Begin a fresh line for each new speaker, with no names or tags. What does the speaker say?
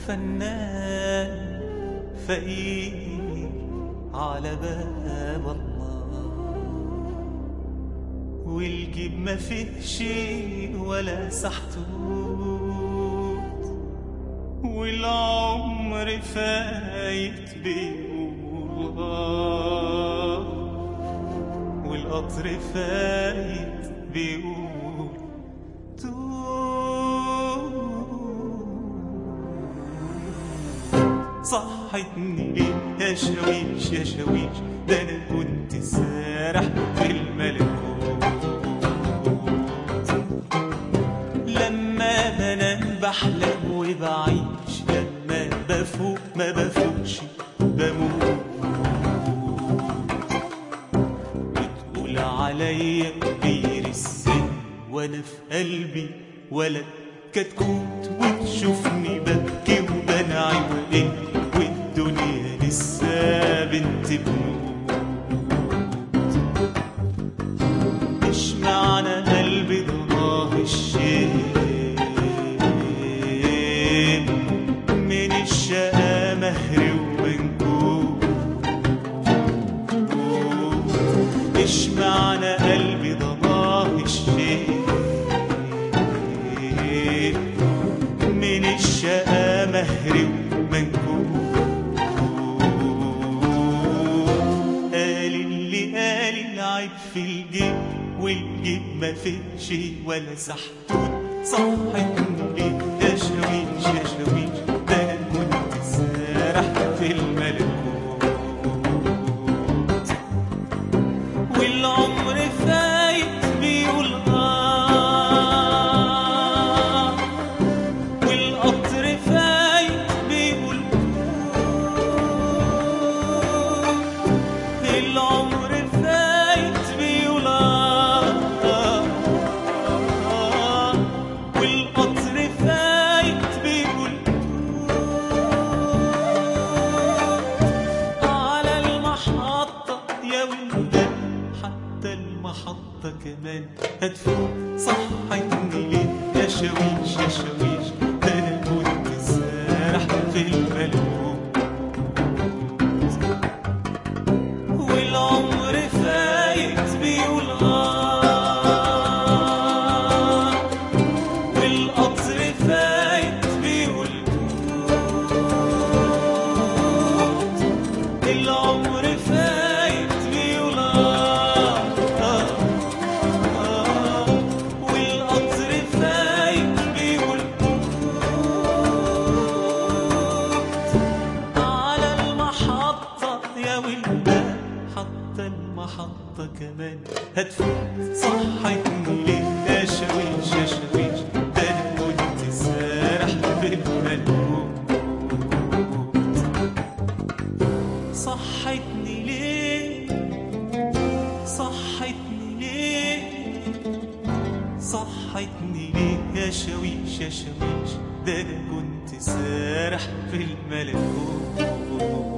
فنان فقير على باب الله والجيب ما فيه شيء ولا سحتوت والعمر فايت بيقول آه والقطر فايت بيقول توت صحتني ليه يا شويش يا شويش ده انا كنت سارح في الملكوت لما بنام بحلم وبعيش لما بفوق ما بفوقش بموت بتقول عليا كبير السن وانا في قلبي ولد كتكوت وتشوفني ببكي وبنعي وإن والدنيا لسه بنت بنوت مش معنى قلبي ضناه الشيء من الشقا مهري ومنكوت مش معنى قلبي ضناه الشيء من الشقا مهري ومنكوت قال اللي قال العيب في الجيب والجيب ما فيش ولا سحتوت صحتني ليه يا شويش يا شويش ده انا كنت سارح في الملكوت والعمر فايت بيقول آه والقطر فايت بيقول توت العمر فايت بيقول آه والقطر فايت بيقول توت على المحطة يا ولدان حتى المحطة كمان هتفوت صحتني ليه يا شويش يا شويش ده انا كنت سارح في الملكوت والعمر فايت بيقول آه والقطر فايت بيقول توت العمر فايت بيقول آه آه آه والقطر فايت بيقول توت على المحطة يا ولدان حتى المحطة كمان هتفوت صحتني ليه يا شويش يا شويش ده انا كنت سارح في الملكوت صحتني ليه صحتني ليه صحتني ليه يا شويش يا شويش ده انا كنت سارح في الملكوت